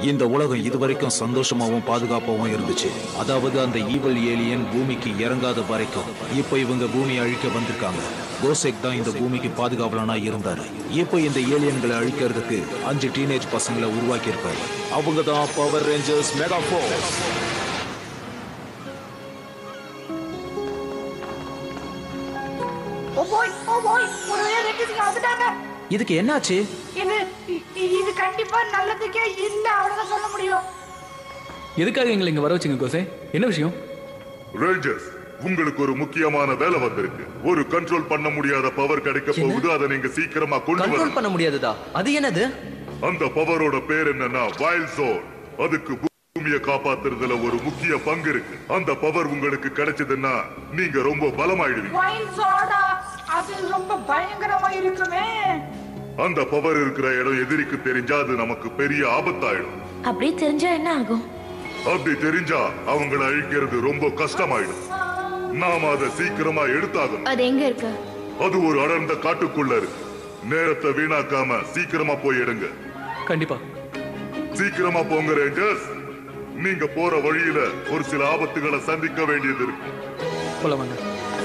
இந்த உலகம் இதுவரைக்கும் சந்தோஷமாவும் பாதுகாப்பாவும் இருந்துச்சு அதாவது அந்த ஈவல் ஏலியன் பூமிக்கு இறங்காத வரைக்கும் இப்போ இவங்க பூமியை அழிக்க வந்திருக்காங்க கோசெக் தான் இந்த பூமிக்கு பாதுகாவலனா இருந்தாரு இப்போ இந்த ஏலியன்களை அழிக்கிறதுக்கு அஞ்சு டீனேஜ் பசங்களை உருவாக்கி இருக்காரு அவங்க தான் பவர் ரேஞ்சர்ஸ் மெகா ஃபோர்ஸ் ஓ போய் ஓ போய் ஒரு வழியா ரெண்டு வந்துட்டாங்க இதுக்கு என்னாச்சு இது இ- இது கண்டிப்பா நல்லதுக்கே இல்ல அவ்வளவுதான் சொல்ல முடியும் எதுக்காக எங்களை இங்க வர வச்சுங்க கோசே என்ன விஷயம் ரேஞ்சர்ஸ் உங்களுக்கு ஒரு முக்கியமான வேலை வந்திருக்கு ஒரு கண்ட்ரோல் பண்ண முடியாத பவர் கிடைக்க போகுது அதை நீங்க சீக்கிரமா கொண்டு கண்ட்ரோல் வரணும் பண்ண முடியாதுதா அது என்னது அந்த பவரோட பேர் என்னன்னா வைல்ட் ஜோன் அதுக்கு பூமியை காப்பாத்துறதுல ஒரு முக்கிய பங்கு இருக்கு அந்த பவர் உங்களுக்கு கிடைச்சதுன்னா நீங்க ரொம்ப பலமாயிடுவீங்க வைன் சோடா அது ரொம்ப பயங்கரமா இருக்குமே அந்த பவர் இருக்கிற இடம் எதிரிக்கு தெரிஞ்சா அது நமக்கு பெரிய ஆபத்தாயிடும் அப்படியே தெரிஞ்சா என்ன ஆகும் அப்படி தெரிஞ்சா அவங்கள அழிக்கிறது ரொம்ப கஷ்டமாயிடும் நாம அதை சீக்கிரமா எடுத்தாகணும் அது எங்க இருக்கு அது ஒரு அடர்ந்த காட்டுக்குள்ள இருக்கு நேரத்தை வீணாக்காம சீக்கிரமா போய் எடுங்க கண்டிப்பா சீக்கிரமா போங்க ரேஞ்சர்ஸ் நீங்க போற வழியில ஒரு சில ஆபத்துகளை சந்திக்க வேண்டியது இருக்கு போல வாங்க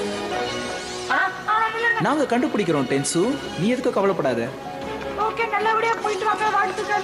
நாங்க கண்டுபிடிக்கிறோம் டென்சு நீ எதுக்கு கவலைப்படாத ஓகே நல்லபடியா போயிட்டு வாங்க வாழ்த்துக்கள்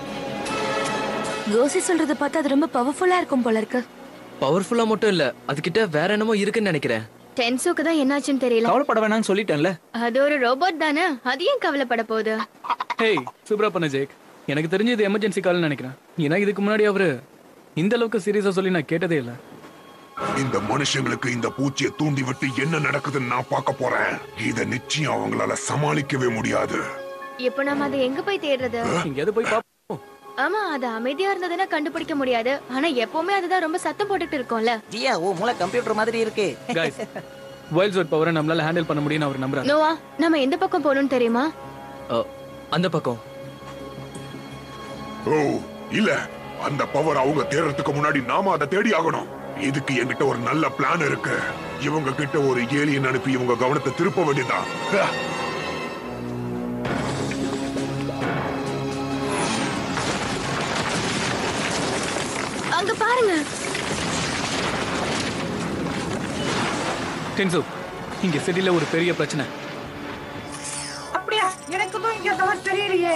கோசி சொல்றத பார்த்தா அது ரொம்ப பவர்ஃபுல்லா இருக்கும் போல இருக்கு பவர்ஃபுல்லா மட்டும் இல்ல அதுகிட்ட வேற என்னமோ இருக்குன்னு நினைக்கிறேன் டென்சோக்கு தான் என்னாச்சுன்னு தெரியல கவலைப்பட வேணாம்னு சொல்லிட்டேன்ல அது ஒரு ரோபோட் தானே அது ஏன் கவலைப்பட போகுது ஹேய் சூப்பரா பண்ண ஜேக் எனக்கு தெரிஞ்சு இது எமர்ஜென்சி கால்னு நினைக்கிறேன் ஏன்னா இதுக்கு முன்னாடி அவரு இந்த அளவுக்கு சீரியஸா சொல்லி நான் கேட்டதே இல்ல இந்த மனுஷங்களுக்கு இந்த பூச்சியை தூண்டி விட்டு என்ன நடக்குதுன்னு நான் பார்க்க போறேன் இத நிச்சயம் அவங்களால சமாளிக்கவே முடியாது இப்போ நம்ம அதை எங்க போய் தேடுறது எங்கேயாவது போய் பாப்போம் ஆமா அது அமைதியா இருந்ததுன்னா கண்டுபிடிக்க முடியாது ஆனா எப்பவுமே அதுதான் ரொம்ப சத்தம் போட்டுட்டு இருக்கோம்ல ஜியா ஓ மூளை கம்ப்யூட்டர் மாதிரி இருக்கு கைஸ் வைல்ட் சோட் பவரை நம்மளால ஹேண்டில் பண்ண முடியும்னு அவர் நம்புறாரு நோவா நம்ம எந்த பக்கம் போகணும்னு தெரியுமா அ, அந்த பக்கம் ஓ இல்ல அந்த பவர் அவங்க தேடுறதுக்கு முன்னாடி நாம அதை தேடி ஆகணும் இதுக்கு என்கிட்ட ஒரு நல்ல பிளான் இருக்கு இவங்க கிட்ட ஒரு ஏலியன் அனுப்பி இவங்க கவனத்தை திருப்ப வேண்டியதான் அஹ். அங்க பாருங்க டென்சு இங்க சிட்டில ஒரு பெரிய பிரச்சனை அப்படியா எனக்கு தான் இங்க தவிர தெரியலையே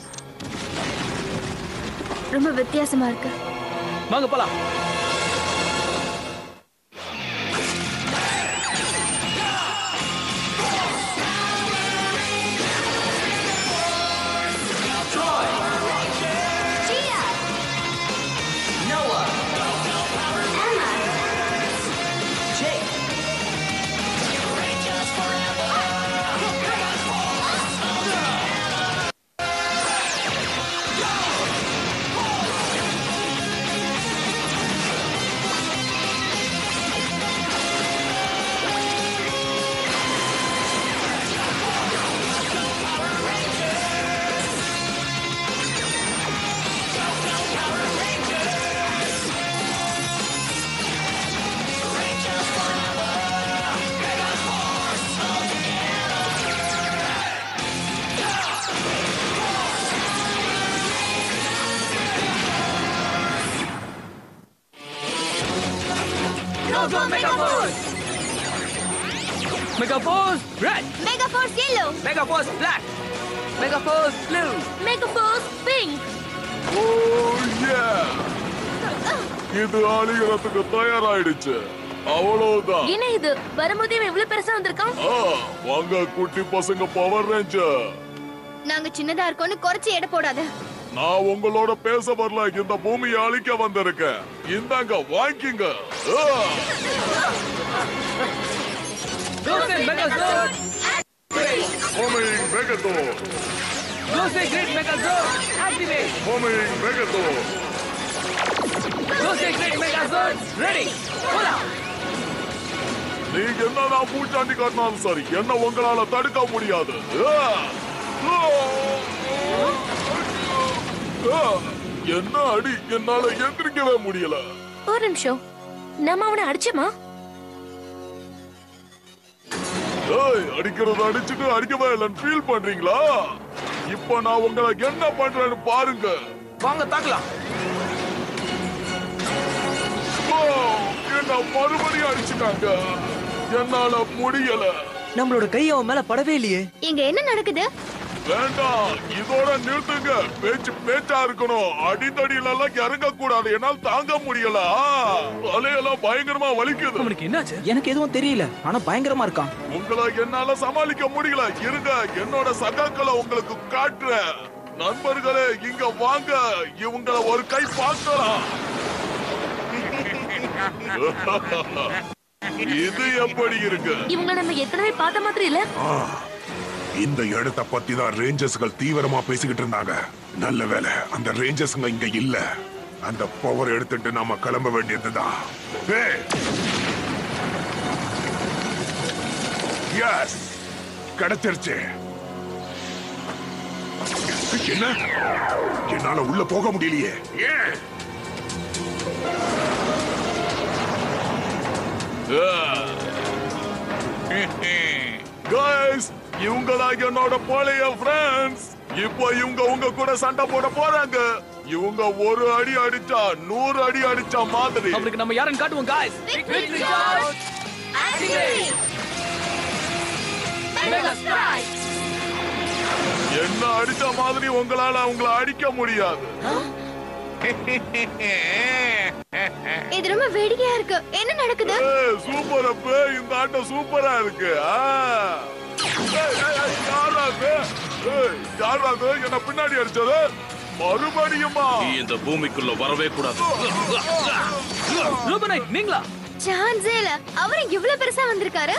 ரொம்ப வித்தியாசமா இருக்கு வாங்க போலாம் mega force red mega force yellow mega force black mega force blue mega force pink இது அழிகிறதுக்கு தயாராயிடுச்சு அவ்வளவுதான் என்ன இது வரும்போதே இவன் இவ்வளவு பெருசா வந்திருக்கான் ஆ, வாங்க குட்டி பசங்க பவர் ரேஞ்சர் நாங்க சின்னதா இருக்கோம்னு குறைச்சு எடை போடாத நான் உங்களோட பேச வரல இந்த பூமியை அழிக்க வந்திருக்கேன் இந்தாங்க வாங்கிங்க ஆ. Gosei mega zord Homing Megathor! Gosei great mega zord activate Homing Megathor! Gosei great mega zord ready போலாம் நீங்க என்னதான் பூச்சாண்டி காட்டினாலும் சரி என்ன உங்களால தடுக்க முடியாது ஆ. ஆ. ஆ. என்ன அடி என்னால எந்திரிக்கவே முடியல ஒரு நிமிஷம் நம்ம அவனை அடிச்சோமா ஏய் அடிக்கிறத அடிச்சுட்டு அடிக்கவே இல்லைன்னு ஃபீல் பண்றீங்களா இப்ப நான் உங்களை என்ன பண்றேன்னு பாருங்க வாங்க தாக்கலாம் ஓ, என்ன மறுபடியும் அடிச்சுட்டாங்க என்னால முடியல நம்மளோட கை அவன் மேல படவே இல்லையே இங்க என்ன நடக்குது வேண்டாம் இதோட நிறுத்துங்க பேச்சு பேச்சா இருக்கணும் அடித்தடியில எல்லாம் இறங்க கூடாது என்னால் தாங்க முடியல ஆ, தலையெல்லாம் பயங்கரமா வலிக்குது அவனுக்கு என்னாச்சு எனக்கு எதுவும் தெரியல ஆனா பயங்கரமா இருக்கான் உங்களை என்னால சமாளிக்க முடியல இருங்க என்னோட சகாக்களை உங்களுக்கு காட்டுறேன் நண்பர்களே இங்க வாங்க இவங்கள ஒரு கை பார்க்கலாம் இது எப்படி இருக்கு இவங்க நம்ம ஏற்கனவே பார்த்த மாதிரி இல்ல ஆ, இந்த இடத்த பத்தி தான் ரேஞ்சர்ஸ்கள் தீவிரமா பேசிக்கிட்டு இருந்தாங்க நல்ல வேலை அந்த ரேஞ்சர்ஸ்ங்க இங்க இல்ல அந்த பவர் எடுத்துட்டு நாம கிளம்ப வேண்டியதுதான் எஸ் கிடைச்சிருச்சு என்ன என்னால உள்ள போக முடியலையே ஏன் கைஸ் இவங்களா என்னோட பழைய ஃப்ரெண்ட்ஸ் இப்போ இவங்க உங்க கூட சண்டை போட போறாங்க இவங்க ஒரு அடி அடிச்சா நூறு அடி அடிச்சா மாதிரி அவனுக்கு நம்ம யாருன்னு காட்டுவோம் காய்ஸ் என்ன அடிச்ச மாதிரி உங்களால அவங்கள அடிக்க முடியாது இது ரொம்ப வேடிக்கையா இருக்கு என்ன நடக்குது ஏய், சூப்பர் அப்பே இந்த ஆட்டம் சூப்பரா இருக்கு ஆ. ஏய், ஏய், ஏய், யாரா அது? ஏய், யாரா அது? என்ன பின்னாடி அடிச்சது மறுபடியுமா நீ இந்த பூமிக்குள்ள வரவே கூடாது ரூபனைட் நீங்களா சான்ஸே இல்ல அவரு இவ்வளவு பெருசா வந்திருக்காரு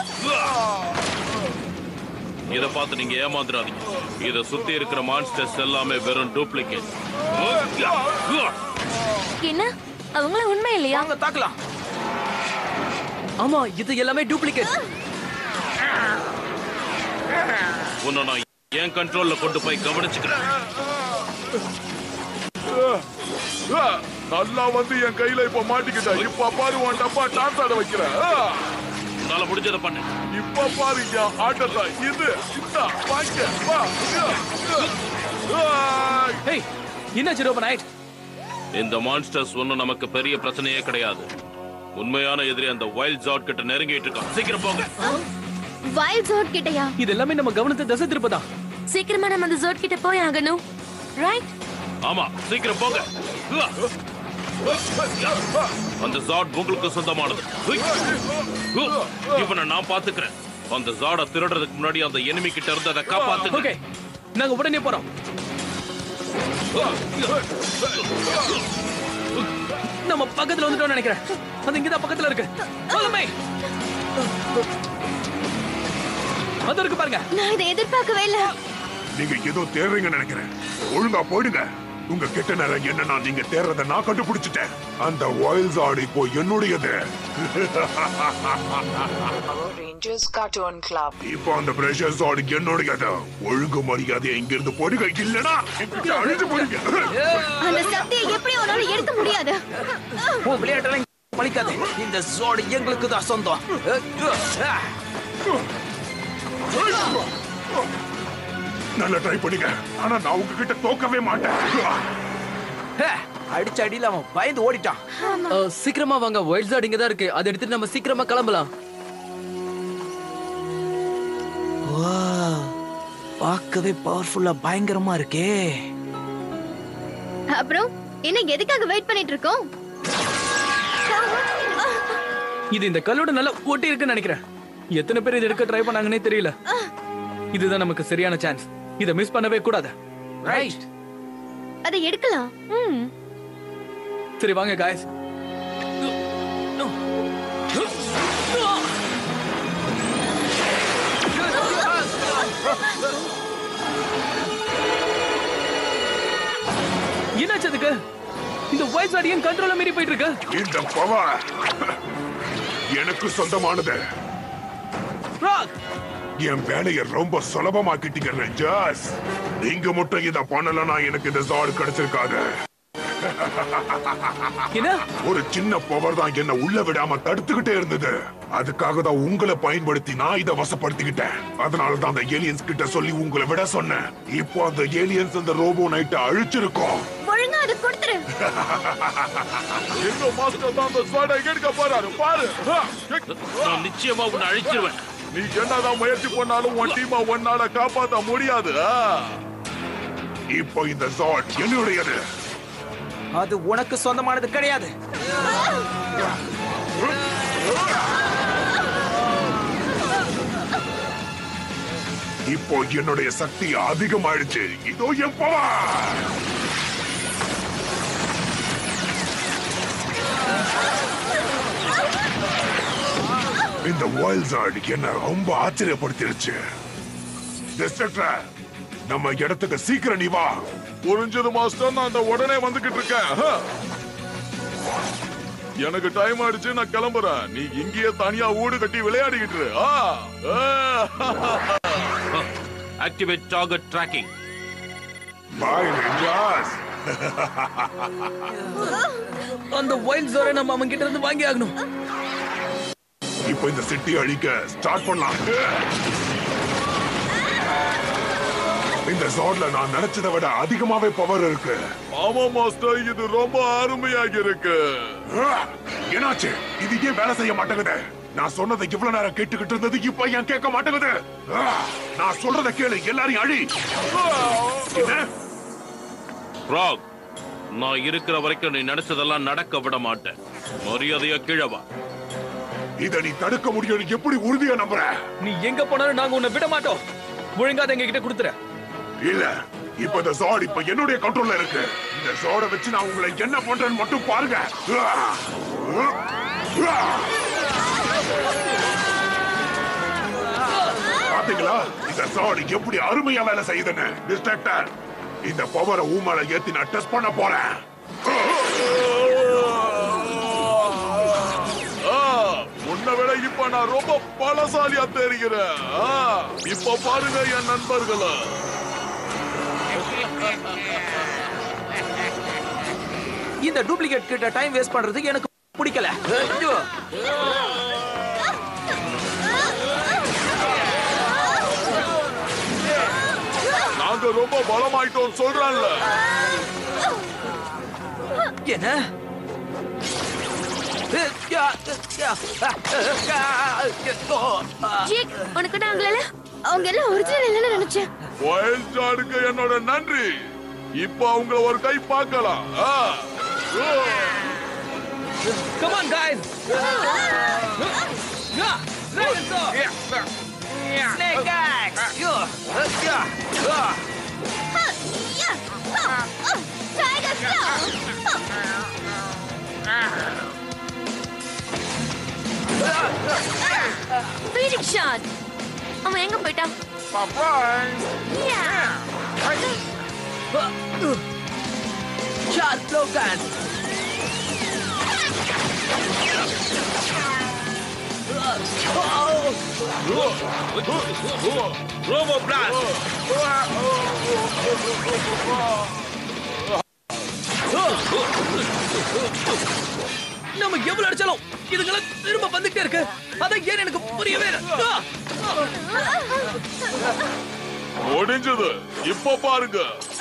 இத பார்த்து நீங்க ஏமாந்துடாதீங்க இத சுத்தி இருக்கிற மான்ஸ்டர்ஸ் எல்லாமே வெறும் டூப்ளிகேட் என்ன அவங்கள உண்மை இல்லையா வாங்க தாக்கலாம் ஆமா இது எல்லாமே டூப்ளிகேட் உன்னை நான் என் கண்ட்ரோல்ல கொண்டு போய் கவனிச்சுக்கிறேன் ஆ, நல்லா வந்து என் கையில இப்ப மாட்டிக்கிட்ட இப்ப பாரு உன் டப்பா டான்ஸ் ஆட வைக்கிறேன் ஆ, உன்னால முடிஞ்சதை பண்ணு இப்ப பாரு என் ஆட்டத்தை இது இந்த வாங்க வா ஆ, ஹேய் என்னாச்சு ரூபனைட் இந்த மான்ஸ்டர்ஸ் ஒண்ணும் நமக்கு பெரிய பிரச்சனையே கிடையாது உண்மையான எதிரி அந்த வைல்ட் ஜாட் கிட்ட நெருங்கிட்டு இருக்கான் சீக்கிரம் போங்க வைல்ட் ஜோட் கிட்டயா இது எல்லாமே நம்ம கவனத்தை திசை திருப்பதா சீக்கிரமா நம்ம அந்த ஜோட் கிட்ட போய் ஆகணும் ரைட் ஆமா சீக்கிரம் போங்க அந்த ஜாட் உங்களுக்கு சொந்தமானது இவனை நான் பாத்துக்கிறேன் அந்த ஜாட திருடுறதுக்கு முன்னாடி அந்த எனிமி கிட்ட இருந்து அதை காப்பாத்துங்க ஓகே நாங்க உடனே போறோம் நம்ம பக்கத்துல வந்துட்டோம்னு நினைக்கிறேன் அது இங்கதான் பக்கத்துல இருக்கு போதுமே அது இருக்கு பாருங்க நான் இதை எதிர்பார்க்கவே இல்ல நீங்க ஏதோ தேடுறீங்கன்னு நினைக்கிறேன் ஒழுங்கா போயிடுங்க உங்க கெட்ட நேரம் என்னன்னா நீங்க தேடுறத நான் கண்டுபிடிச்சிட்டேன் அந்த வைல்ஸ் ஆடு இப்போ என்னுடையது Rangers Cartoon Club. இப்போ அந்த பிரஷர் ஆடு என்னுடையது ஒழுங்கு மரியாதை இங்க இருந்து போடுங்க இல்லனா என்கிட்ட அழிஞ்சு போடுங்க அந்த சக்தியை எப்படி உன்னால எடுக்க முடியாது உன் விளையாட்டெல்லாம் பழிக்காது இந்த ஜோடு எங்களுக்கு தான் சொந்தம் நல்லா ட்ரை பண்ணுங்க ஆனா நான் உங்ககிட்ட தோக்கவே மாட்டேன் அடிச்ச அடியில அவன் பயந்து ஓடிட்டான் அஹ், சீக்கிரமா வாங்க வைல்ட் ஜாட் இங்க தான் இருக்கு அதை எடுத்துட்டு நம்ம சீக்கிரமா கிளம்பலாம் பார்க்கவே பவர்ஃபுல்லா பயங்கரமா இருக்கே அப்புறம் என்ன எதுக்காக வெயிட் பண்ணிட்டு இருக்கோம் இது இந்த கல்லோட நல்லா ஒட்டி இருக்குன்னு நினைக்கிறேன் எத்தனை பேர் இது எடுக்க ட்ரை பண்ணாங்கன்னே தெரியல இதுதான் நமக்கு சரியான சான்ஸ் இதை மிஸ் பண்ணவே கூடாது ரைட் அதை எடுக்கலாம் ம் சரி வாங்க காய்ஸ் என்னாச்சு அதுக்கு இந்த வாய்ஸ் ஆடியன் கண்ட்ரோல மீறி போயிட்டு இருக்கு இந்த பவர் எனக்கு சொந்தமானது ராக் என் வேலையை ரொம்ப சுலபமாக்கிட்டீங்க ரேஞ்சர்ஸ் நீங்க மட்டும் இத பண்ணலனா எனக்கு இந்த ஜாடு கிடைச்சிருக்காது என்ன ஒரு சின்ன பவர் தான் என்ன உள்ள விடாம தடுத்துக்கிட்டே இருந்தது அதுக்காக தான் உங்களை பயன்படுத்தி நான் இத வசப்படுத்திக்கிட்டேன் அதனால தான் அந்த ஏலியன்ஸ் கிட்ட சொல்லி உங்களை விட சொன்னேன் இப்போ அந்த ஏலியன்ஸ் அந்த ரோபோ நைட்டை அழிச்சிருக்கோம் ஒழுங்கா அதை கொடுத்துரு எங்க மாஸ்டர் தான் அந்த ஸ்வாடை எடுக்க போறாரு பாரு ஆ, எக். நான் நிச்சயமா உன்னை அழிச்சிருவேன் நீ என்னதான் முயற்சி பண்ணாலும் உன் டீமை உன்னால காப்பாத்த முடியாது ஆ. இப்போ இந்த ஜாட் என்னுடையது அது உனக்கு சொந்தமானது கிடையாது இப்போ என்னுடைய சக்தி அதிகமாயிடுச்சு இதோ என் பவர் இந்த வைல்ட் ஜாட் என்ன ரொம்ப ஆச்சரியப்படுத்திருச்சு டிஸ்ட்ரக்டர் நம்ம இடத்துக்கு சீக்கிரம் நீ வா புரிஞ்சது மாஸ்டர் நான் அந்த உடனே வந்துகிட்டு இருக்கேன் ஆ. எனக்கு டைம் ஆயிடுச்சு நான் கிளம்புறேன் நீ இங்கேயே தனியா ஊடு கட்டி விளையாடிக்கிட்டு இரு. ஆ. ஆ. ஆக்டிவேட் டார்கெட் ட்ராக்கிங் பாய் நிஞ்சாஸ் அந்த வைல்ட் ஜோரை நம்ம அவன் கிட்ட இருந்து வாங்கி ஆகணும் இப்போ இந்த சிட்டி அழிக்க ஸ்டார்ட் பண்ணலாம் இந்த ஜோட்ல நான் நினைச்சதை விட அதிகமாவே பவர் இருக்கு ஆமா மாஸ்டர் இது ரொம்ப அருமையாக இருக்கு ஆ! என்னாச்சு இது ஏன் வேலை செய்ய மாட்டேங்குது நான் சொன்னதை இவ்வளவு நேரம் கேட்டுக்கிட்டு இருந்தது இப்ப ஏன் கேட்க மாட்டேங்குது ஆ! நான் சொல்றதை கேளு எல்லாரையும் அழி என்ன ஃப்ராக் நான் இருக்கிற வரைக்கும் நீ நினைச்சதெல்லாம் நடக்க விட மாட்டேன் மரியாதையா கீழே வா இத நீ தடுக்க முடியும் எப்படி உறுதியா நம்புற நீ எங்க போனாலும் நாங்க உன்னை விட மாட்டோம் ஒழுங்கா அதை எங்க கிட்ட கொடுத்துற இல்ல இப்ப இந்த ஜாட் இப்ப என்னுடைய கண்ட்ரோல்ல இருக்கு இந்த ஜோட வச்சு நான் உங்களை என்ன பண்றேன்னு மட்டும் பாருங்க ஆ! ஆ! பாத்தீங்களா இந்த ஜாட் எப்படி அருமையா வேலை செய்யுதுன்னு டிஸ்ட்ரக்டர் இந்த பவரை ஊமலை ஏத்தி நான் டெஸ்ட் பண்ண போறேன் ஆ, உன்னை விட இப்ப நான் ரொம்ப பலசாலியா தெரிகிறேன் ஆ, இப்ப பாருங்க என் நண்பர்களை இந்த டூப்ளிகேட் கிட்ட டைம் வேஸ்ட் பண்றது எனக்கு பிடிக்கல ஐயோ. நாங்க ரொம்ப பலமாயிட்டோம் சொல்றேன்ல என்ன யா, யா, யா, ஓ, ஆ. ஜேக் உனக்கு நாங்கள அவங்க எல்லாம் ஒரிஜினல் இல்லைன்னு நினைச்சேன் வைல்ட் ஸ்டாருக்கு என்னோட நன்றி இப்ப அவங்கள ஒரு கை பார்க்கலாம் ஆ. ஓ. Come on, guys! Yeah! Dragon Sword! Snake Axe! யோ, யா, ஆ. டைகர் ஸ்டார் ஃபீனிக்ஸ் ஷாட் அவன் எங்க போயிட்டான் Yeah. Shot Logan! Robo blast நம்ம எவ்வளவு அடிச்சாலும் இதுங்கெல்லாம் திரும்ப வந்துட்டே இருக்கு அதான் ஏன் எனக்கு புரியவே இல்லை ஆ! முடிஞ்சது இப்ப பாருங்க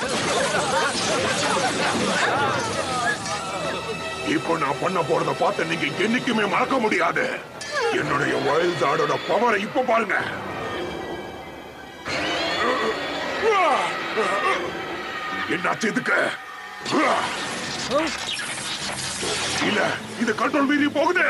இப்போ நான் பண்ண போறத பார்த்து நீங்க என்னைக்குமே மறக்க முடியாது என்னுடைய வைல்ட் ஆடோட பவரை இப்ப பாருங்க என்னாச்சு இதுக்கு இல்ல இது கண்ட்ரோல் மீறி போகுது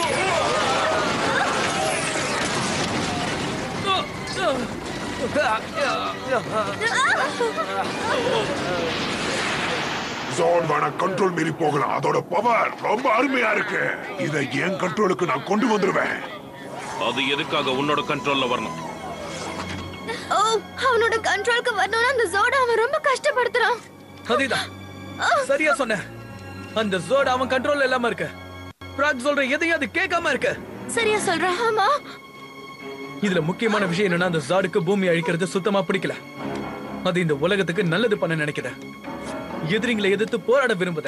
ஜோன் வேணா கண்ட்ரோல் மீறி போகலாம் அதோட பவர் ரொம்ப அருமையா இருக்கு இதை என் கண்ட்ரோலுக்கு நான் கொண்டு வந்துருவேன் அது எதுக்காக உன்னோட கண்ட்ரோல்ல வரணும் ஓ அவனோட கண்ட்ரோலுக்கு வரணும்னா அந்த ஜோட அவன் ரொம்ப கஷ்டப்படுத்துறான் அதேதான் சரியா சொன்ன அந்த ஜோட் அவன் கண்ட்ரோல்ல இல்லாம இருக்கு பிராக் சொல்ற எதையும் அது கேட்காம இருக்கு சரியா சொல்றான் ஆமா இதுல முக்கியமான விஷயம் என்னன்னா அந்த ஜாடுக்கு பூமி அழிக்கிறது சுத்தமா பிடிக்கல அது இந்த உலகத்துக்கு நல்லது பண்ண நினைக்குது எதிரிங்களை எதிர்த்து போராட விரும்புத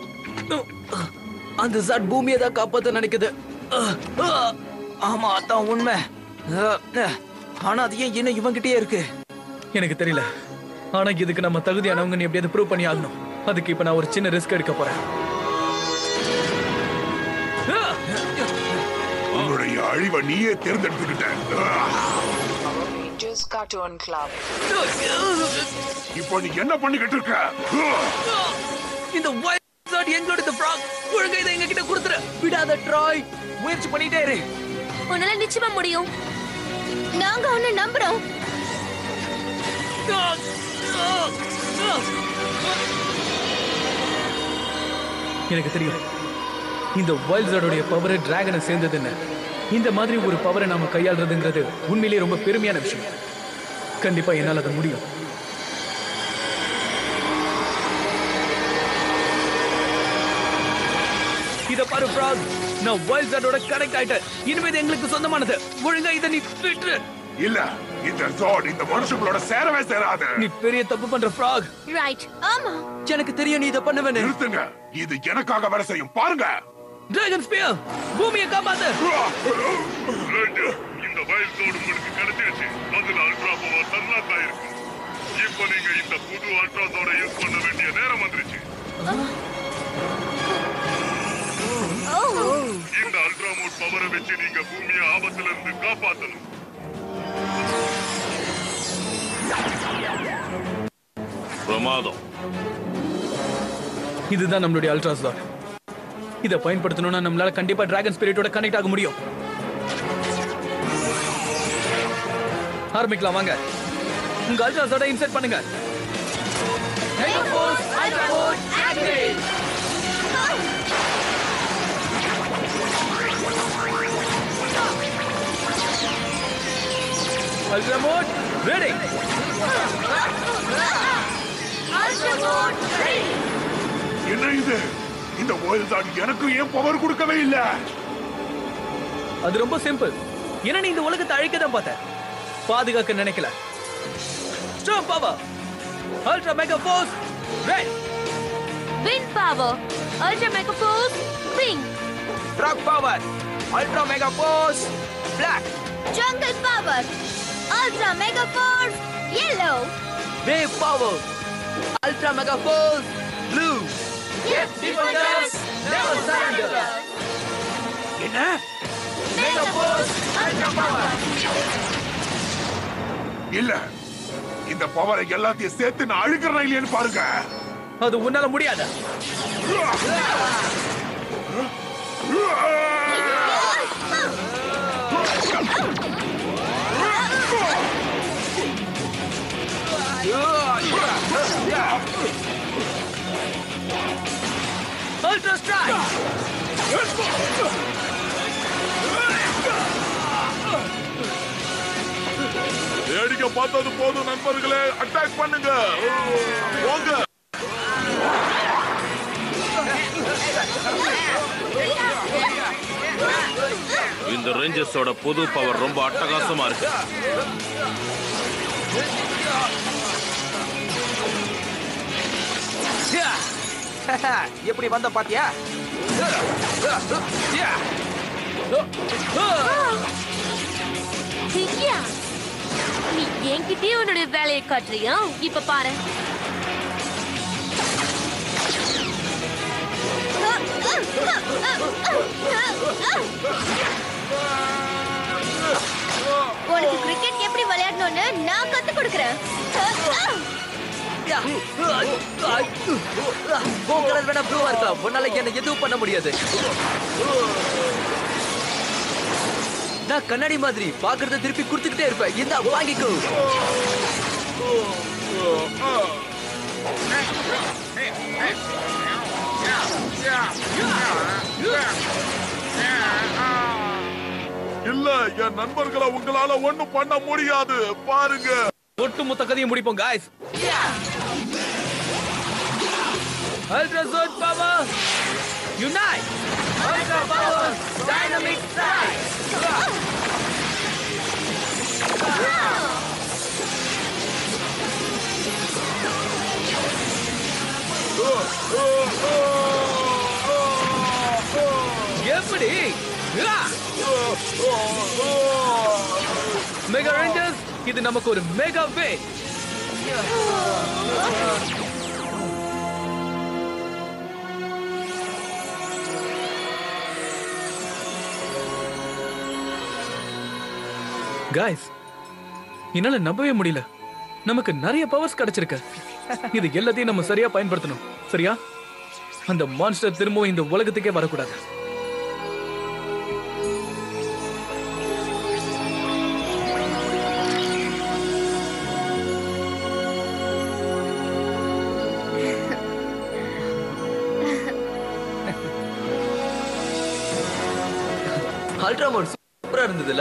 அந்த ஜட் பூமியை தான் காப்பாத்த நினைக்குது அஹ், அஹ். ஆமா அதான் உண்மை அஹ், அஹ். ஆனா அது ஏன் இன்னும் இவன்கிட்டயே இருக்கு எனக்கு தெரியல ஆனா இதுக்கு நம்ம தகுதியானவங்க நீ எப்படியாவது ப்ரூவ் பண்ணி ஆகணும் அதுக்கு இப்ப நான் ஒரு சின்ன ரிஸ்க் எடுக்க போறேன் ஆ! உன்னுடைய அழிவை நீயே தேர்ந்தெடுத்துக்கிட்ட Power Rangers Cartoon Club. இப்போ நீ என்ன பண்ணிக்கிட்டு இருக்க இந்த வைல்ட் ஷாட் எங்களோட ஃப்ராக் ஒழுங்கா இதை எங்க கிட்ட கொடுத்துரு விடாத ட்ராய் முயற்சி பண்ணிட்டே இரு உன்னால நிச்சயமா முடியும் நாங்க உன்னை நம்புறோம் எனக்கு தெரியும் இந்த வைல்ட்ஸோடைய பவர் டிராகனை சேர்ந்ததுன்னு இந்த மாதிரி ஒரு பவரை நாம கையாளுறதுங்கிறது உண்மையிலேயே ரொம்ப பெருமையான விஷயம் கண்டிப்பா என்னால் அது முடியும் இத பாரு ஃப்ராக் நான் வைல்ட்ஸோட கனெக்ட் ஆயிட்டேன் இனிமே இது எங்களுக்கு சொந்தமானது ஒழுங்கா இதை நீ விட்டுரு இல்ல இந்த ஜோட் இந்த மனுஷங்களோட சேரவே சேராது நீ பெரிய தப்பு பண்ற ஃப்ராக் ரைட் ஆமா எனக்கு தெரியும் நீ இதை பண்ணுவேன்னு நிறுத்துங்க இது எனக்காக வேலை செய்யும் பாருங்க டிராகன் ஸ்பியர் பூமியை காப்பாத்து ரேஞ்சர் இந்த வைல்ட் ஜோன் உங்களுக்கு கிடைச்சிருச்சு அதுல அல்ட்ரா பவர் சன்லாக் ஆயிருக்கு இப்போ நீங்க இந்த புது அல்ட்ரா ஜோட யூஸ் பண்ண வேண்டிய நேரம் வந்துருச்சு இந்த அல்ட்ரா மோட் பவரை வச்சு நீங்க பூமியை ஆபத்துல இருந்து காப்பாத்தணும் பிரமாதம் இதுதான் நம்மளுடைய அல்ட்ராசார் இதை பயன்படுத்தணும்னா நம்மளால கண்டிப்பா டிராகன் ஸ்பிரிட்டோட கனெக்ட் ஆக முடியும் ஆரம்பிக்கலாம் வாங்க உங்க அல்ட்ராசாரை இன்சர்ட் பண்ணுங்க அல்ட்ரா மோட் ரெடி என்ன இது இந்த ஓயில் தான் எனக்கு ஏன் பவர் கொடுக்கவே இல்ல அது ரொம்ப சிம்பிள் ஏன்னா நீ இந்த உலகத்தை அழிக்க தான் பார்த்த பாதுகாக்க நினைக்கல strong power ultra mega force red wind power ultra mega force pink rock power ultra mega force black jungle power ultra mega force yellow wave power ultra mega force blue defenders never surrender. என்ன mega force ultra power இல்ல இந்த பவரை எல்லாத்தையும் சேர்த்து நான் அழுகிறேன் இல்லையான்னு பாருங்க அது உன்னால முடியாது அல்ட்ரா ஸ்ட்ரைக் வேடிக்கை பார்த்தது போதும் நண்பர்களே அட்டாக் பண்ணுங்க போங்க இந்த ரேஞ்சர்ஸோட புது பவர் ரொம்ப அட்டகாசமா இருக்கு எப்படி வந்த பாத்தியா ஐயா நீ என்கிட்டயே உன்னுடைய வேலையை காட்டுறியா இப்ப பாரு உனக்கு கிரிக்கெட் எப்படி விளையாடணும்னு நான் கத்து கொடுக்கறேன் உன் கலர் வேணா ப்ளூவா இருக்கலாம் உன்னால என்ன எதுவும் பண்ண முடியாது நான் கண்ணாடி மாதிரி பாக்குறத திருப்பி கொடுத்துக்கிட்டே இருப்பேன் இந்த வாங்கிக்கோ இல்ல என் நண்பர்களை உங்களால ஒண்ணும் பண்ண முடியாது பாருங்க ஒட்டுமொத்த கதையை முடிப்போம் guys ultra zord power unite ultra power dynamic strike எப்படி மெகா ரேஞ்சர்ஸ் இது நமக்கு ஒரு மெகா வே காய்ஸ் என்னால நம்பவே முடியல நமக்கு நிறைய பவர்ஸ் கிடைச்சிருக்கு இது எல்லாத்தையும் நம்ம சரியா பயன்படுத்தணும் சரியா அந்த மான்ஸ்டர் திரும்பவும் இந்த உலகத்துக்கே வரக்கூடாது அல்ட்ரா மோட் சூப்பரா இருந்ததுல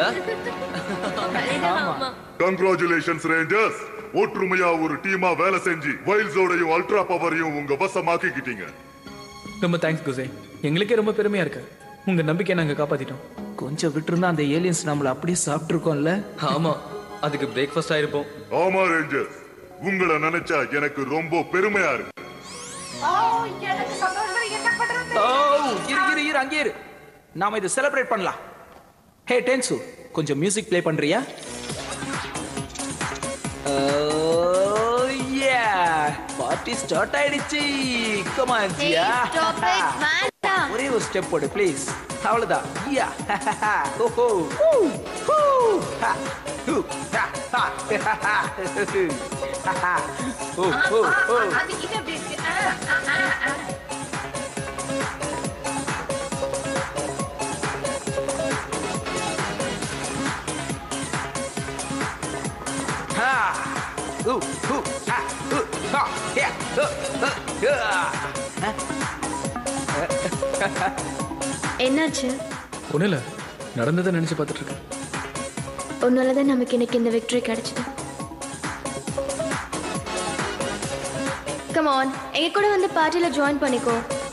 கங்க்ராச்சுலேஷன்ஸ் ரேஞ்சர்ஸ் ஒற்றுமையா ஒரு டீமா வேலை செஞ்சு வைல்ஸோடையும் அல்ட்ரா பவரையும் உங்க வசமாக்கிக்கிட்டீங்க ரொம்ப தேங்க்ஸ் குசே எங்களுக்கே ரொம்ப பெருமையா இருக்கு உங்க நம்பிக்கையை நாங்க காப்பாத்திட்டோம் கொஞ்சம் விட்டுருந்தா அந்த ஏலியன்ஸ் நம்மள அப்படியே சாப்பிட்டுருக்கோம்ல ஆமா அதுக்கு பிரேக்ஃபாஸ்ட் ஆயிருப்போம் ஆமா ரேஞ்சர்ஸ் உங்களை நினைச்சா எனக்கு ரொம்ப பெருமையா இருக்கு ஓ எனக்கு சந்தோஷம் என்ன பண்றது ஓ இரு இரு இரு அங்கே இரு நாம இதை செலிப்ரேட் பண்ணலாம் ஹே டென்சு கொஞ்சம் மியூசிக் ப்ளே பண்றியா பார்ட்டி ஸ்டார்ட் ஆயிடுச்சு கமான் ஜியா Stop it, வேண்டாம். ஒரே ஒரு ஸ்டெப் போடு ப்ளீஸ் அவ்வளவுதான் யா ஓஹோ ஹூ ஹா ஹூ ஹா ஹா ஓ ஓ ஓ அது இது அப்படி இருக்கு ஆ, ஆ, ஆ, ஆ. Ha! Ooh, ooh, ha, ooh, ha, yeah, uh, uh, yeah. என்னாச்சு ஒண்ணும் இல்ல நடந்ததை நினைச்சு பார்த்துட்டு இருக்கேன் உன்னாலதான் நமக்கு இன்னைக்கு இந்த விக்டரி கிடைச்சது கமான் எங்க கூட வந்து பார்ட்டியில ஜாயின் பண்ணிக்கோ